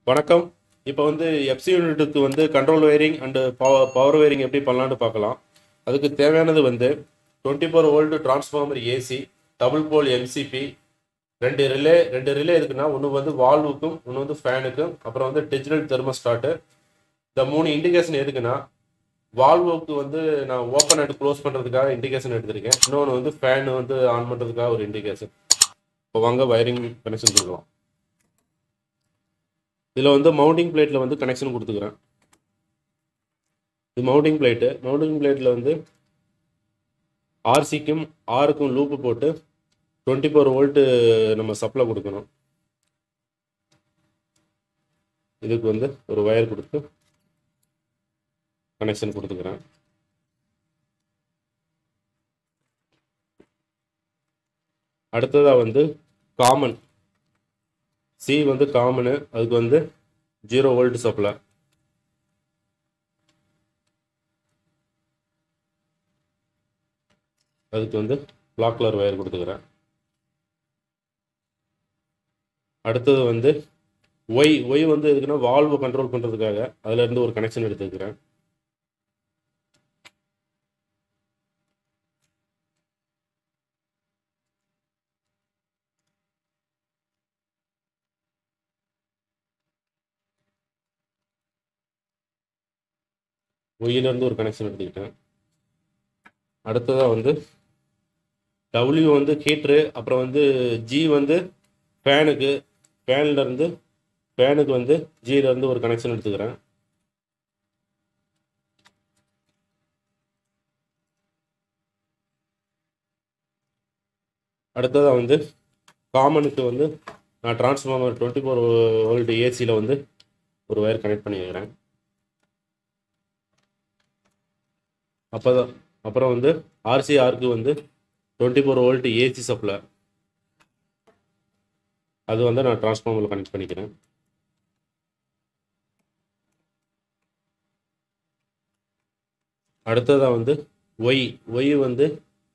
வணக்கம் இப்போ வந்து எஃப்சி யூனிட்டுக்கு வந்து control wiring and power power wiring எப்படி பண்ணலான்னு பார்க்கலாம் அதுக்கு தேவையானது வந்து twenty four volt transformer AC double pole MCB ரெண்டு ரிலே ரெண்டு ரிலே இருக்குன்னா ஒன்று வந்து வால்வுக்கும் ஒன்று வந்து ஃபேனுக்கும் அப்புறம் வந்து டிஜிட்டல் தெர்மோஸ்டாட்டு இந்த மூணு இண்டிகேஷன் எதுக்குன்னா வால்வுக்கு வந்து நான் ஓப்பன் அண்ட் க்ளோஸ் பண்ணுறதுக்காக இண்டிகேஷன் எடுத்திருக்கேன் இன்னொன்று வந்து ஃபேன் வந்து ஆன் பண்ணுறதுக்காக ஒரு இண்டிகேஷன் இப்போ வாங்க வயரிங் கனெக்ஷன் கொடுக்கலாம் இதில் வந்து மவுண்டிங் பிளேட்டில் வந்து கனெக்ஷன் கொடுத்துக்கிறேன் இது மவுண்டிங் பிளேட்டு மவுண்டிங் பிளேட்டில் வந்து ஆர்சிக்கும் ஆருக்கும் லூப்பு போட்டு டுவெண்ட்டி ஃபோர் வோல்ட்டு நம்ம சப்ளை கொடுக்கணும் இதுக்கு வந்து ஒரு ஒயர் கொடுத்து கனெக்ஷன் கொடுத்துக்கிறேன் அடுத்ததாக வந்து காமன் சி வந்து காமனு அதுக்கு வந்து ஜீரோ வோல்ட் சப்ளை அதுக்கு வந்து பிளாக் கலர் ஒயர் கொடுத்துக்கிறேன் அடுத்தது வந்து ஒய் ஒய் வந்து எதுக்குன்னா வால்வை கண்ட்ரோல் பண்ணுறதுக்காக அதுல இருந்து ஒரு கனெக்ஷன் எடுத்துக்கிறேன் ஒய்யில இருந்து ஒரு கனெக்ஷன் எடுத்துக்கிட்டேன் அடுத்ததாக வந்து டபிள்யூ வந்து ஹீட்ரு அப்புறம் வந்து ஜி வந்து ஃபேனுக்கு ஃபேன்ல இருந்து ஃபேனுக்கு வந்து ஜியில இருந்து ஒரு கனெக்ஷன் எடுத்துக்கிறேன் அடுத்ததாக வந்து காமனுக்கு வந்து நான் டிரான்ஸ்ஃபார்மர் டுவெண்ட்டி ஃபோர் வோல்ட் ஏசியில் வந்து ஒரு ஒயர் கனெக்ட் பண்ணிக்கிறேன் அப்போ அப்புறம் வந்து ஆர்சிஆருக்கு வந்து twenty four volt AC supply அது வந்து நான் டிரான்ஸ்ஃபார்மரில் கனெக்ட் பண்ணிக்கிறேன் அடுத்ததாக வந்து ஒய் ஒய் வந்து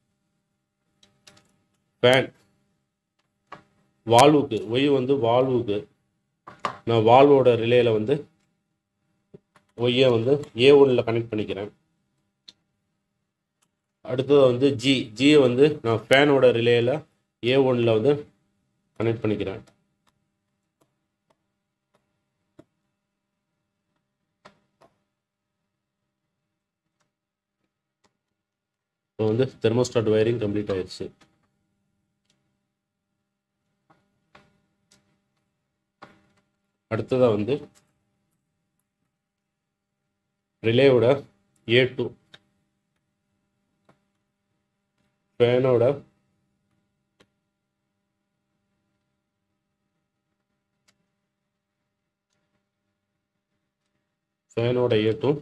ஃபேன் வால்வுக்கு ஒய் வந்து வால்வுக்கு நான் வால்வோட ரிலேயில் வந்து ஒய்யை வந்து ஏ ஒன்னில் கனெக்ட் பண்ணிக்கிறேன் அடுத்தது வந்து ஜி ஜி வந்து நான் ஃபேனோட ரிலேயில் ஏ ஒன்னில் வந்து கனெக்ட் பண்ணிக்கிறேன் இப்போ வந்து தெர்மோஸ்டாட் வயரிங் கம்ப்ளீட் ஆயிடுச்சு அடுத்ததாக வந்து ரிலேவோட ஏ டூ ஃபேனோட ஃபேனோட ஏட்டும்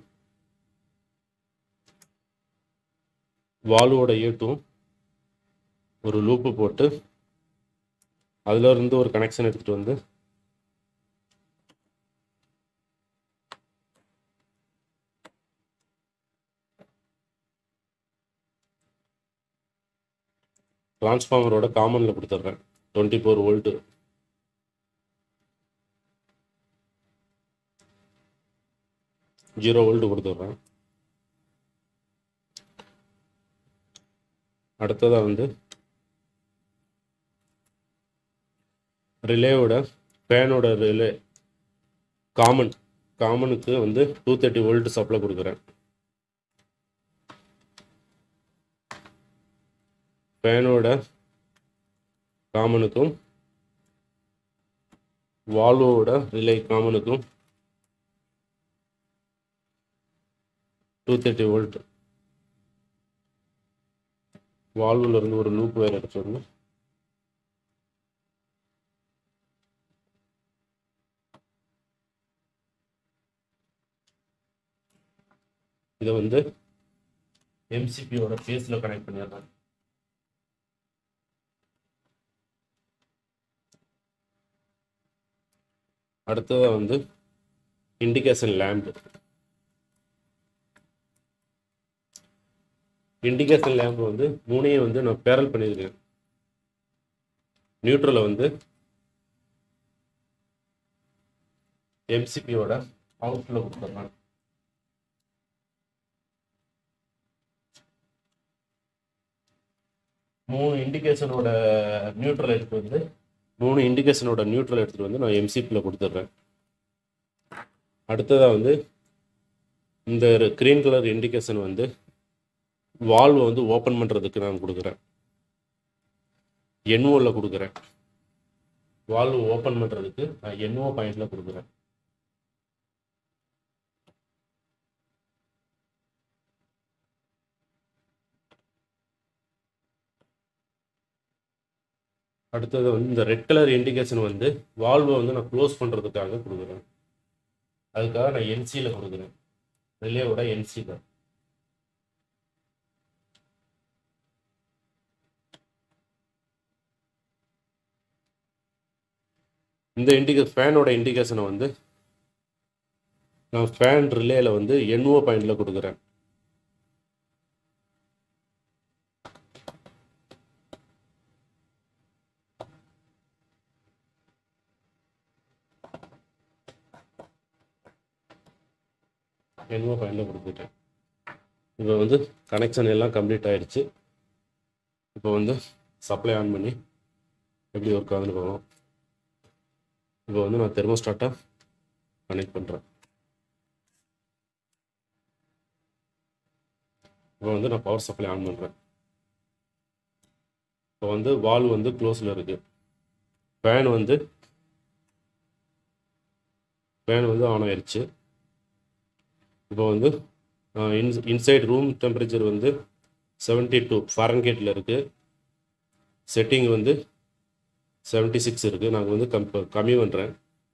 வால்வோட ஏட்டும் ஒரு லூப்பு போட்டு அதுல இருந்து ஒரு கனெக்ஷன் எடுத்துட்டு வந்து டிரான்ஸ்ஃபார்மரோட காமனில் கொடுத்துட்றேன் twenty four volt zero volt கொடுத்துட்றேன் அடுத்ததாக வந்து ரிலேவோட ஃபேனோட ரிலே காமன் காமனுக்கு வந்து டூ தேர்ட்டி வோல்ட் சப்ளை கொடுக்குறேன் ஃபேனோட காமனுக்கும் வால்வோட ரிலே காமனுக்கும் டூ தேர்ட்டி வோல்ட் வால்வில் இருந்து ஒரு லூப் வேறு எடுத்துருந்து இதை வந்து எம்சிபியோட ஃபேஸில் கனெக்ட் பண்ணிடுறேன் அடுத்ததாக வந்து இண்டிகேஷன் லேம்பு இண்டிகேஷன் லேம்பு வந்து மூணையும் வந்து நான் பேரல் பண்ணியிருக்கேன் நியூட்ரலை வந்து எம்சிபியோட அவுட்டில் கொடுத்துட்றேன் மூணு இண்டிகேஷனோட நியூட்ரல் எடுத்து வந்து மூணு இண்டிகேஷனோட நியூட்ரல் எடுத்துகிட்டு வந்து நான் எம்சிபியில் கொடுத்துட்றேன் அடுத்ததாக வந்து இந்த க்ரீன் கலர் இண்டிகேஷன் வந்து வால்வை வந்து ஓப்பன் பண்ணுறதுக்கு நான் கொடுக்குறேன் என்ஓவில் கொடுக்குறேன் வால்வு ஓப்பன் பண்ணுறதுக்கு நான் என்ஓ பாயிண்டில் கொடுக்குறேன் அடுத்தது வந்து இந்த ரெட் கலர் இண்டிகேஷன் வந்து வால்வை வந்து நான் க்ளோஸ் பண்ணுறதுக்காக கொடுக்குறேன் அதுக்காக நான் என்சியில் கொடுக்குறேன் ரிலேவோட என்சியில் இந்த இண்டிகே ஃபேனோட இண்டிகேஷனை வந்து நான் ஃபேன் ரிலேயில் வந்து என்ஓ பாயிண்டில் கொடுக்குறேன் என்ஓ பாயிண்டில் கொடுத்துட்டேன் இப்போ வந்து கனெக்ஷன் எல்லாம் கம்ப்ளீட் ஆயிடுச்சு இப்போ வந்து சப்ளை ஆன் பண்ணி எப்படி ஒர்க் ஆகுதுன்னு பார்க்கலாம் இப்போ வந்து நான் தெர்மோஸ்டாட்டை கனெக்ட் பண்ணுறேன் இப்போ வந்து நான் பவர் சப்ளை ஆன் பண்ணுறேன் இப்போ வந்து வால் வந்து க்ளோஸில் இருக்குது ஃபேன் வந்து ஃபேன் வந்து ஆன் ஆயிடுச்சு இப்போ வந்து இன் இன்சைட் ரூம் டெம்பரேச்சர் வந்து செவன்ட்டி டூ ஃபாரன்கேட்டில் இருக்குது செட்டிங் வந்து செவன்ட்டி சிக்ஸ் இருக்குது நாங்கள் வந்து கம் கம்மி பண்ணுறேன்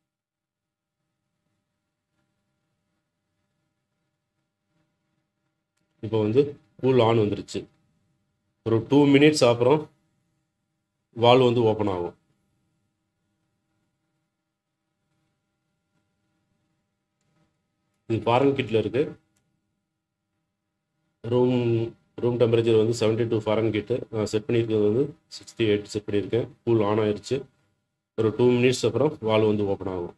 இப்போ வந்து கூல் ஆன் வந்துருச்சு ஒரு டூ மினிட்ஸ் அப்புறம் வால் வந்து ஓப்பன் ஆகும் இது ஃபாரன் கிட்டில் இருக்குது ரூம் ரூம் டெம்பரேச்சர் வந்து செவன்ட்டி டூ ஃபாரன் கிட்டு நான் செட் பண்ணியிருக்கிறது வந்து சிக்ஸ்டி எயிட் செட் பண்ணியிருக்கேன் கூல் ஆன் ஆயிடுச்சு ஒரு டூ மினிட்ஸ் அப்புறம் வால் வந்து ஓப்பன் ஆகும்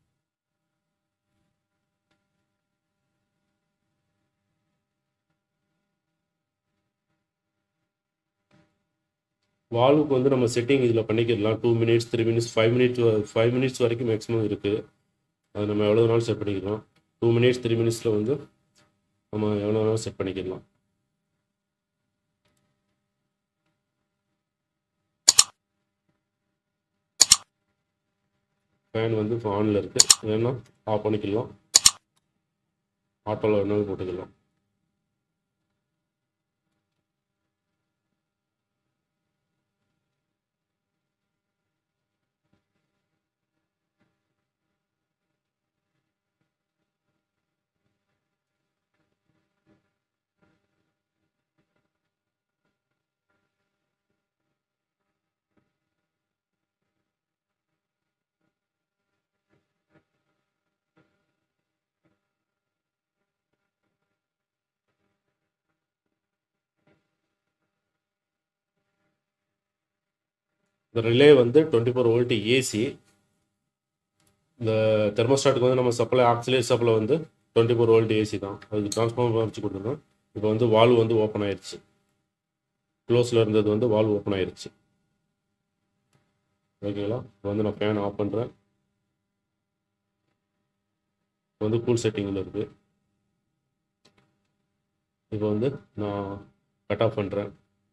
வால்வுக்கு வந்து நம்ம செட்டிங் இதில் பண்ணிக்கிடலாம் two minutes three minutes five minutes five minutes வரைக்கும் மேக்ஸிமம் இருக்குது அது நம்ம எவ்வளோ நாள் செட் பண்ணிக்கலாம் டூ மினிட்ஸ் த்ரீ மினிட்ஸில் வந்து நம்ம எவ்வளோ நாள் செட் பண்ணிக்கலாம் ஃபேன் வந்து இப்போ ஆனில் இருக்குது வேணா ஆஃப் பண்ணிக்கலாம் ஆட்டோவில் வேணாலும் போட்டுக்கலாம் இந்த ரிலே வந்து டுவெண்ட்டி ஃபோர் வோல்ட் ஏசி இந்த தெர்மோஸ்டாட்டுக்கு வந்து நம்ம சப்ளை ஆக்சிலேட் சப்ளை வந்து டுவெண்ட்டி ஃபோர் வோல்ட் ஏசி தான் அதுக்கு ட்ரான்ஸ்ஃபார்மர் வச்சு கொடுத்துருந்தோம் இப்போ வந்து வால்வ் வந்து ஓப்பன் ஆயிடுச்சு க்ளோஸில் இருந்தது வந்து வால்வ் ஓப்பன் ஆயிடுச்சு ஓகேங்களா இப்போ வந்து நான் ஃபேன் ஆஃப் பண்ணுறேன் இப்போ வந்து கூல் செட்டிங்கில் இருக்குது இப்போ வந்து நான் கட் ஆஃப் பண்ணுறேன்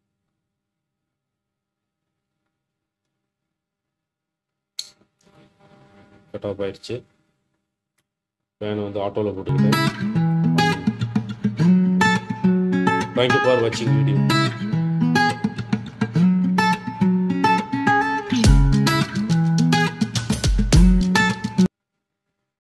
கட் ஆஃப் ஆயிடுச்சு ஃபேனை வந்து ஆட்டோவில் போட்டுக்கிட்டேன் தேங்க்யூ ஃபார் வாட்சிங் வீடியோ